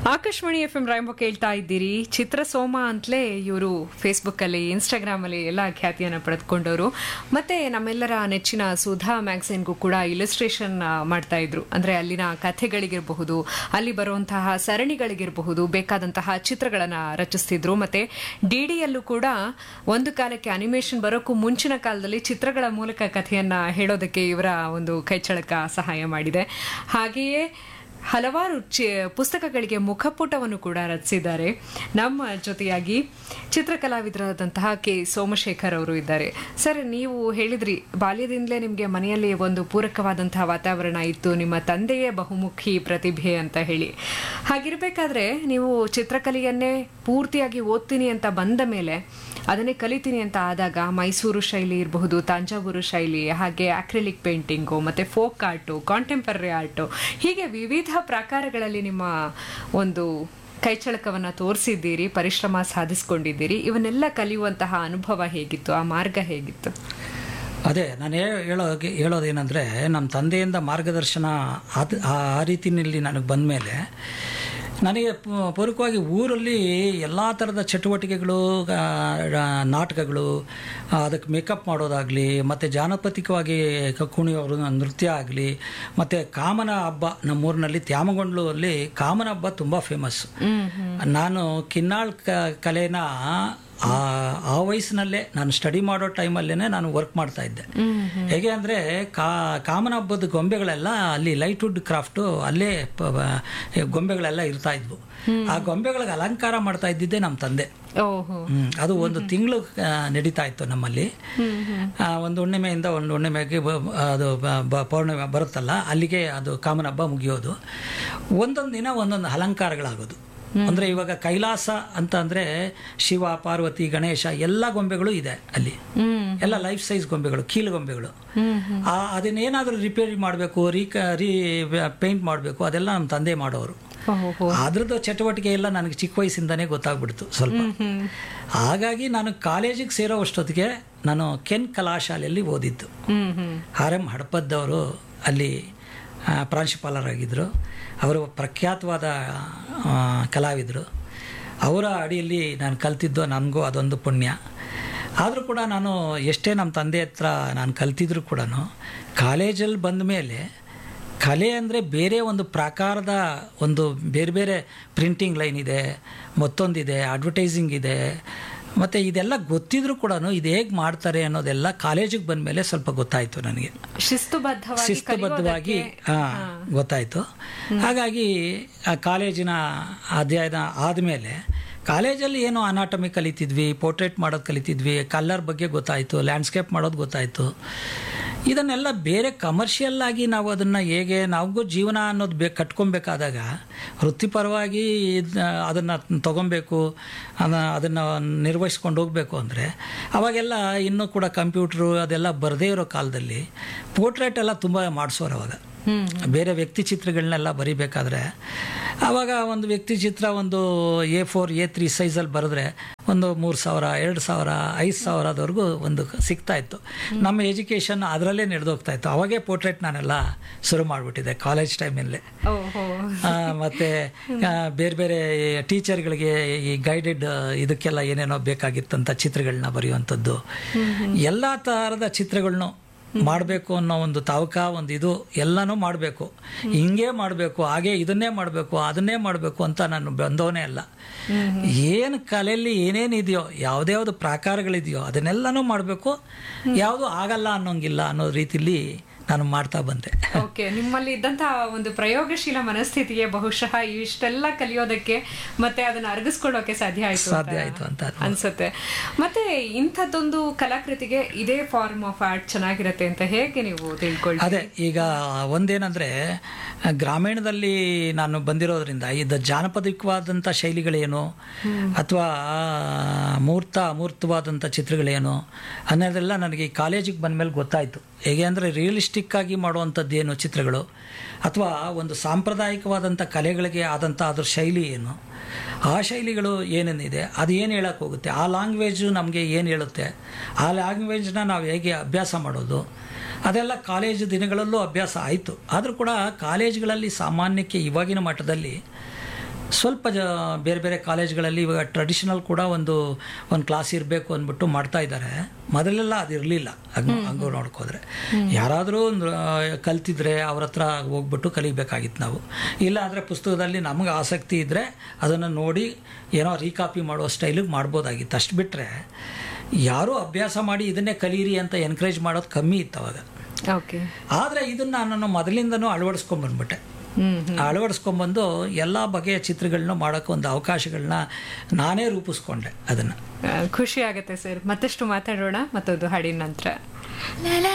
Akashvani F M ರಾಯಂಬ ಕೇಳ್ತಾ ಇದ್ದೀರಿ ಚಿತ್ರಸೋಮ ಅಂತಲೇ ಇವರು ಫೇಸ್ಬುಕ್ ಅಲ್ಲಿ ಇನ್ಸ್ಟಾಗ್ರಾಮ್ ಅಲ್ಲಿ ಎಲ್ಲ ಖ್ಯಾತಿಯನ್ನ ಪಡೆದುಕೊಂಡವರು ಮತ್ತೆ ನಮ್ಮೆಲ್ಲರ ನೆಚ್ಚಿನ ಸುಧಾ ಮ್ಯಾಗಝಿನ್ಗೂ ಕೂಡ ಇಲಿಸ್ಟ್ರೇಷನ್ ಮಾಡ್ತಾ ಇದ್ರು ಅಂದ್ರೆ ಅಲ್ಲಿನ ಕಥೆಗಳಿಗಿರಬಹುದು ಅಲ್ಲಿ ಬರುವಂತಹ ಸರಣಿಗಳಿಗಿರಬಹುದು ಬೇಕಾದಂತಹ ಚಿತ್ರಗಳನ್ನ ರಚಿಸ್ತಿದ್ರು ಮತ್ತೆ ಡಿಡಿಯಲ್ಲೂ ಕೂಡ ಒಂದು ಕಾಲಕ್ಕೆ ಅನಿಮೇಷನ್ ಬರೋಕ್ಕೂ ಮುಂಚಿನ ಕಾಲದಲ್ಲಿ ಚಿತ್ರಗಳ ಮೂಲಕ ಕಥೆಯನ್ನ ಹೇಳೋದಕ್ಕೆ ಇವರ ಒಂದು ಕೈಚಳಕ ಸಹಾಯ ಮಾಡಿದೆ ಹಾಗೆಯೇ ಹಲವಾರು ಚಿ ಪುಸ್ತಕಗಳಿಗೆ ಮುಖಪುಟವನ್ನು ಕೂಡ ರಚಿಸಿದ್ದಾರೆ ನಮ್ಮ ಜೊತೆಯಾಗಿ ಚಿತ್ರಕಲಾವಿದರಾದಂತಹ ಕೆ ಸೋಮಶೇಖರ್ ಅವರು ಇದ್ದಾರೆ ಸರ್ ನೀವು ಹೇಳಿದ್ರಿ ಬಾಲ್ಯದಿಂದಲೇ ನಿಮಗೆ ಮನೆಯಲ್ಲಿ ಒಂದು ಪೂರಕವಾದಂತಹ ವಾತಾವರಣ ಇತ್ತು ನಿಮ್ಮ ತಂದೆಯೇ ಬಹುಮುಖಿ ಪ್ರತಿಭೆ ಅಂತ ಹೇಳಿ ಹಾಗಿರ್ಬೇಕಾದ್ರೆ ನೀವು ಚಿತ್ರಕಲೆಯನ್ನೇ ಪೂರ್ತಿಯಾಗಿ ಓದ್ತೀನಿ ಅಂತ ಬಂದ ಮೇಲೆ ಅದನ್ನೇ ಕಲಿತೀನಿ ಅಂತ ಆದಾಗ ಮೈಸೂರು ಶೈಲಿ ಇರಬಹುದು ತಾಂಜಾವೂರು ಶೈಲಿ ಹಾಗೆ ಆಕ್ರಿಲಿಕ್ ಪೇಂಟಿಂಗು ಮತ್ತೆ ಫೋಕ್ ಆರ್ಟು ಕಾಂಟೆಂಪರರಿ ಆರ್ಟು ಹೀಗೆ ವಿವಿಧ ಪ್ರಕಾರಗಳಲ್ಲಿ ನಿಮ್ಮ ಒಂದು ಕೈಚಳಕವನ್ನ ತೋರಿಸಿದ್ದೀರಿ ಪರಿಶ್ರಮ ಸಾಧಿಸ್ಕೊಂಡಿದ್ದೀರಿ ಇವನ್ನೆಲ್ಲ ಕಲಿಯುವಂತಹ ಅನುಭವ ಹೇಗಿತ್ತು ಆ ಮಾರ್ಗ ಹೇಗಿತ್ತು ಅದೇ ನಾನು ಹೇಳೋ ಹೇಳೋದೇನೆಂದರೆ ನಮ್ಮ ತಂದೆಯಿಂದ ಮಾರ್ಗದರ್ಶನ ಅದು ಆ ರೀತಿಯಲ್ಲಿ ನನಗೆ ಬಂದ ಮೇಲೆ ನನಗೆ ಪೂ- ಪೂರಕವಾಗಿ ಊರಲ್ಲಿ ಎಲ್ಲ ಥರದ ಚಟುವಟಿಕೆಗಳು ಆ, ನಾಟಕಗಳು ಆ, ಅದಕ್ಕೆ ಮೇಕಪ್ ಮಾಡೋದಾಗಲಿ ಮತ್ತು ಜಾನಪತಿಕವಾಗಿ ಕ- ಕುಣಿಯೋರು ನೃತ್ಯ ಆಗಲಿ ಮತ್ತು ಕಾಮನ ಹಬ್ಬ ನಮ್ಮೂರಿನಲ್ಲಿ ತ್ಯಾಮಗೊಂಡ್ಲು ಅಲ್ಲಿ ಕಾಮನ ಹಬ್ಬ ತುಂಬ ಫೇಮಸ್ ನಾನು ಕಿನ್ನಾಳ್ ಕ ಕಲೆನ ಆ ಆ ವಯಸ್ಸಿನಲ್ಲೇ ನಾನು ಸ್ಟಡಿ ಮಾಡೋ ಟೈಮಲ್ಲೇ ನಾನು ವರ್ಕ್ ಮಾಡ್ತಾ ಇದ್ದೆ ಹೇಗೆ ಅಂದರೆ ಕಾ ಕಾಮನ ಹಬ್ಬದ ಗೊಂಬೆಗಳೆಲ್ಲ ಅಲ್ಲಿ ಲೈಟ್ ವುಡ್ ಕ್ರಾಫ್ಟು ಅಲ್ಲೇ ಪ- ಬ- ಗೊಂಬೆಗಳೆಲ್ಲ ಇರ್ತಾ ಇದ್ವು ಆ ಗೊಂಬೆಗಳಿಗೆ ಅಲಂಕಾರ ಮಾಡ್ತಾ ಇದ್ದಿದ್ದೆ ನಮ್ಮ ತಂದೆ ಓಹೋ ಹ್ಮ್. ಅದು ಒಂದು ತಿಂಗಳು ನಡೀತಾ ಇತ್ತು ನಮ್ಮಲ್ಲಿ ಆ, ಒಂದು ಹುಣ್ಣಿಮೆಯಿಂದ ಒಂದು ಹುಣ್ಣಿಮೆಗೆ ಬ- ಅದು ಬ- ಬ- ಪೌರ್ಣಿಮೆ ಬರುತ್ತಲ್ಲ ಅಲ್ಲಿಗೆ ಅದು ಕಾಮನ ಹಬ್ಬ ಮುಗಿಯೋದು ಒಂದೊಂದು ದಿನ ಒಂದೊಂದು ಅಲಂಕಾರಗಳಾಗೋದು ಅಂದ್ರೆ ಇವಾಗ ಕೈಲಾಸ ಅಂತ ಅಂದ್ರೆ ಶಿವ ಪಾರ್ವತಿ ಗಣೇಶ ಎಲ್ಲ ಗೊಂಬೆಗಳು ಇದೆ ಅಲ್ಲಿ ಎಲ್ಲ ಲೈಫ್ ಸೈಜ್ ಗೊಂಬೆಗಳು ಕೀಲು ಗೊಂಬೆಗಳು ಆ ಅದನ್ನೇನಾದ್ರೂ ರಿಪೇರಿ ಮಾಡಬೇಕು ರೀ ರೀ ಪೇಂಟ್ ಮಾಡಬೇಕು ಅದೆಲ್ಲ ನಮ್ಮ ತಂದೆ ಮಾಡೋರು ಓಹೋ ಅದ್ರದ್ದು ಚಟುವಟಿಕೆ ಎಲ್ಲ ನನಗೆ ಚಿಕ್ಕ ವಯಸ್ಸಿಂದನೇ ಗೊತ್ತಾಗ್ಬಿಡ್ತು ಸ್ವಲ್ಪ ಹಾಗಾಗಿ ನಾನು ಕಾಲೇಜಿಗೆ ಸೇರೋ ಅಷ್ಟೊತ್ತಿಗೆ ನಾನು ಕೆನ್ ಕಲಾಶಾಲೆಯಲ್ಲಿ ಓದಿದ್ದು ಹ್ಮ್ ಹ್ಮ್ ಆರ್ ಎಂ ಹಡಪದ್ದವರು ಅಲ್ಲಿ ಆ, ಪ್ರಾಂಶುಪಾಲರಾಗಿದ್ದರು ಅವರು ಪ್ರಖ್ಯಾತವಾದ ಆ, ಕಲಾವಿದರು ಅವರ ಅಡಿಯಲ್ಲಿ ನಾನು ಕಲ್ತಿದ್ದು ನನಗೂ ಅದೊಂದು ಪುಣ್ಯ ಆದರೂ ಕೂಡ ನಾನು ಎಷ್ಟೇ ನಮ್ಮ ತಂದೆ ಹತ್ರ ನಾನು ಕಲ್ತಿದ್ರು ಕೂಡ ಕಾಲೇಜಲ್ಲಿ ಬಂದ ಮೇಲೆ ಕಲೆ ಅಂದರೆ ಬೇರೆ ಒಂದು ಪ್ರಾಕಾರದ ಒಂದು ಬೇರೆ ಬೇರೆ ಪ್ರಿಂಟಿಂಗ್ ಲೈನ್ ಇದೆ ಮತ್ತೊಂದಿದೆ ಅಡ್ವರ್ಟೈಸಿಂಗ್ ಇದೆ ಮತ್ತು ಇದೆಲ್ಲ ಗೊತ್ತಿದ್ರು ಕೂಡ ಇದು ಹೇಗೆ ಮಾಡ್ತಾರೆ ಅನ್ನೋದೆಲ್ಲ ಕಾಲೇಜಿಗೆ ಬಂದ ಮೇಲೆ ಸ್ವಲ್ಪ ಗೊತ್ತಾಯಿತು ನನಗೆ ಶಿಸ್ತುಬದ್ಧವಾಗಿ ಶಿಸ್ತುಬದ್ಧವಾಗಿ ಕಲಿಯೋದಕ್ಕೆ- ಆ, ಗೊತ್ತಾಯಿತು ಹಾಗಾಗಿ ಆ ಕಾಲೇಜಿನ ಅಧ್ಯಯನ ಆದಮೇಲೆ ಕಾಲೇಜಲ್ಲಿ ಏನೋ ಅನಾಟಮಿ ಕಲಿತಿದ್ವಿ ಪೋರ್ಟ್ರೇಟ್ ಮಾಡೋದು ಕಲಿತಿದ್ವಿ ಕಲ್ಲರ್ ಬಗ್ಗೆ ಗೊತ್ತಾಯಿತು ಲ್ಯಾಂಡ್ಸ್ಕೇಪ್ ಮಾಡೋದು ಗೊತ್ತಾಯಿತು ಇದನ್ನೆಲ್ಲ ಬೇರೆ ಕಮರ್ಷಿಯಲ್ ಆಗಿ ನಾವು ಅದನ್ನು ಹೇಗೆ ನಮಗೂ ಜೀವನ ಅನ್ನೋದು ಬೇ ಕಟ್ಕೊಬೇಕಾದಾಗ ವೃತ್ತಿಪರವಾಗಿ ಅದನ್ನು ತಗೊಬೇಕು ಅದನ್ನು ನಿರ್ವಹಿಸ್ಕೊಂಡು ಹೋಗಬೇಕು ಅಂದರೆ ಅವಾಗೆಲ್ಲ ಇನ್ನೂ ಕೂಡ ಕಂಪ್ಯೂಟ್ರು ಅದೆಲ್ಲ ಬರದೇ ಇರೋ ಕಾಲದಲ್ಲಿ ಪೋರ್ಟ್ರೇಟ್ ಎಲ್ಲ ತುಂಬ ಮಾಡಿಸೋರು ಅವಾಗ ಬೇರೆ ವ್ಯಕ್ತಿ ಚಿತ್ರಗಳನ್ನೆಲ್ಲ ಬರಿಬೇಕಾದ್ರೆ ಆವಾಗ ಒಂದು ವ್ಯಕ್ತಿ ಚಿತ್ರ ಒಂದು ಎ ಫೋರ್ ಎ ತ್ರೀ ಸೈಜಲ್ಲಿ ಬರೆದ್ರೆ ಒಂದು ಮೂರು ಸಾವಿರ ಎರಡು ಸಾವಿರ ಐದು ಸಾವಿರದವರೆಗೂ ಒಂದು ಸಿಗ್ತಾ ಇತ್ತು ನಮ್ಮ ಎಜುಕೇಷನ್ ಅದರಲ್ಲೇ ನಡೆದೋಗ್ತಾ ಇತ್ತು ಅವಾಗೇ ಪೋರ್ಟ್ರೇಟ್ ನಾನೆಲ್ಲ ಶುರು ಮಾಡಿಬಿಟ್ಟಿದ್ದೆ ಕಾಲೇಜ್ ಟೈಮಲ್ಲೇ ಓಹೋ ಆ, ಮತ್ತೆ ಆ, ಬೇರೆ ಬೇರೆ ಟೀಚರ್ಗಳಿಗೆ ಈ ಗೈಡೆಡ್ ಇದಕ್ಕೆಲ್ಲ ಏನೇನೋ ಬೇಕಾಗಿತ್ತಂತ ಚಿತ್ರಗಳನ್ನ ಬರೆಯುವಂಥದ್ದು ಎಲ್ಲ ತರಹದ ಚಿತ್ರಗಳನ್ನೂ ಮಾಡಬೇಕು ಅನ್ನೋ ಒಂದು ತಾವಕ ಒಂದು ಇದು ಎಲ್ಲನೂ ಮಾಡಬೇಕು ಹಿಂಗೆ ಮಾಡಬೇಕು ಹಾಗೆ ಇದನ್ನೇ ಮಾಡಬೇಕು ಅದನ್ನೇ ಮಾಡಬೇಕು ಅಂತ ನಾನು ಬಂದವನೇ ಅಲ್ಲ ಏನು ಕಲೆಯಲ್ಲಿ ಏನೇನಿದೆಯೋ ಯಾವುದ್ಯಾವುದು ಪ್ರಾಕಾರಗಳಿದೆಯೋ ಅದನ್ನೆಲ್ಲನೂ ಮಾಡಬೇಕು ಯಾವುದು ಆಗಲ್ಲ ಅನ್ನೋಂಗಿಲ್ಲ ಅನ್ನೋ ರೀತಿಲಿ ನಾನು ಮಾಡ್ತಾ ಬಂದೆ ಓಕೆ ನಿಮ್ಮಲ್ಲಿ ಇದ್ದಂತಹ ಒಂದು ಪ್ರಯೋಗಶೀಲ ಮನಸ್ಥಿತಿಗೆ ಬಹುಶಃ ಇಷ್ಟೆಲ್ಲ ಕಲಿಯೋದಕ್ಕೆ ಮತ್ತೆ ಅದನ್ನ ಅರಗಿಸ್ಕೊಳ್ಳೋಕೆ ಸಾಧ್ಯ ಆಯ್ತು ಅಂತ ಸಾಧ್ಯ ಆಯ್ತು ಅಂತ ಅನ್ಬೋದು. ಅನ್ಸುತ್ತೆ ಮತ್ತೆ ಇಂಥದ್ದೊಂದು ಕಲಾಕೃತಿಗೆ ಇದೇ ಫಾರ್ಮ್ ಆಫ್ ಆರ್ಟ್ ಚೆನ್ನಾಗಿರತ್ತೆ ಅಂತ ಹೇಗೆ ನೀವು ತಿಳ್ಕೊಳ್ಳಿ ಅದೇ ಈಗ ಒಂದೇನಂದ್ರೆ ಗ್ರಾಮೀಣದಲ್ಲಿ ನಾನು ಬಂದಿರೋದ್ರಿಂದ ಇದು ಜಾನಪದಿಕವಾದಂಥ ಶೈಲಿಗಳೇನು ಅಥವಾ ಮೂರ್ತ ಅಮೂರ್ತವಾದಂಥ ಚಿತ್ರಗಳೇನು ಅನ್ನೋದೆಲ್ಲ ನನಗೆ ಈ ಕಾಲೇಜಿಗೆ ಬಂದಮೇಲೆ ಗೊತ್ತಾಯಿತು ಹೇಗೆ ಅಂದರೆ ರಿಯಲಿಸ್ಟಿಕ್ ಆಗಿ ಮಾಡುವಂಥದ್ದು ಏನು ಚಿತ್ರಗಳು ಅಥವಾ ಒಂದು ಸಾಂಪ್ರದಾಯಿಕವಾದಂಥ ಕಲೆಗಳಿಗೆ ಆದಂಥ ಅದ್ರ ಶೈಲಿ ಏನು ಆ ಶೈಲಿಗಳು ಏನೇನಿದೆ ಅದು ಏನು ಹೇಳಕ್ಕೆ ಹೋಗುತ್ತೆ ಆ ಲ್ಯಾಂಗ್ವೇಜು ನಮಗೆ ಏನು ಹೇಳುತ್ತೆ ಆ ಲ್ಯಾಂಗ್ವೇಜ್ನ ನಾವು ಹೇಗೆ ಅಭ್ಯಾಸ ಮಾಡೋದು ಅದೆಲ್ಲ ಕಾಲೇಜು ದಿನಗಳಲ್ಲೂ ಅಭ್ಯಾಸ ಆಯಿತು ಆದರೂ ಕೂಡ ಕಾಲೇಜುಗಳಲ್ಲಿ ಸಾಮಾನ್ಯಕ್ಕೆ ಇವಾಗಿನ ಮಟ್ಟದಲ್ಲಿ ಸ್ವಲ್ಪ ಜ ಬೇರೆ ಬೇರೆ ಕಾಲೇಜ್ಗಳಲ್ಲಿ ಇವಾಗ ಟ್ರೆಡಿಷನಲ್ ಕೂಡ ಒಂದು ಒಂದು ಕ್ಲಾಸ್ ಇರಬೇಕು ಅಂದ್ಬಿಟ್ಟು ಮಾಡ್ತಾ ಇದ್ದಾರೆ ಮೊದಲೆಲ್ಲ ಅದು ಇರಲಿಲ್ಲ ಹಂಗೆ ಹಂಗೆ ನೋಡ್ಕೋದ್ರೆ ಯಾರಾದರೂ ಒಂದು ಕಲ್ತಿದ್ರೆ ಅವ್ರ ಹತ್ರ ಹೋಗ್ಬಿಟ್ಟು ಕಲಿಬೇಕಾಗಿತ್ತು ನಾವು ಇಲ್ಲ ಅಂದರೆ ಪುಸ್ತಕದಲ್ಲಿ ನಮಗೆ ಆಸಕ್ತಿ ಇದ್ದರೆ ಅದನ್ನು ನೋಡಿ ಏನೋ ರೀಕಾಪಿ ಮಾಡೋ ಸ್ಟೈಲಿಗೆ ಮಾಡ್ಬೋದಾಗಿತ್ತು ಅಷ್ಟು ಬಿಟ್ಟರೆ ಯಾರೂ ಅಭ್ಯಾಸ ಮಾಡಿ ಇದನ್ನೇ ಕಲೀರಿ ಅಂತ ಎನ್ಕರೇಜ್ ಮಾಡೋದು ಕಮ್ಮಿ ಇತ್ತು ಅವಾಗ ಓಕೆ ಆದರೆ ಇದನ್ನು ನಾನು ಮೊದಲಿಂದನೂ ಅಳವಡಿಸ್ಕೊಂಡ್ಬಂದ್ಬಿಟ್ಟೆ ಹ್ಮ್ ಅಳವಡಿಸ್ಕೊಂಬಂದು ಎಲ್ಲ ಬಗೆಯ ಚಿತ್ರಗಳನ್ನ ಮಾಡೋಕ್ಕೆ ಒಂದು ಅವಕಾಶಗಳನ್ನ ನಾನೇ ರೂಪಿಸ್ಕೊಂಡೆ ಅದನ್ನು ಆ, ಖುಷಿ ಆಗುತ್ತೆ ಸರ್ ಮತ್ತಷ್ಟು ಮಾತಾಡೋಣ ಮತ್ತೊಂದು ಹಾಡಿನ ನಂತರ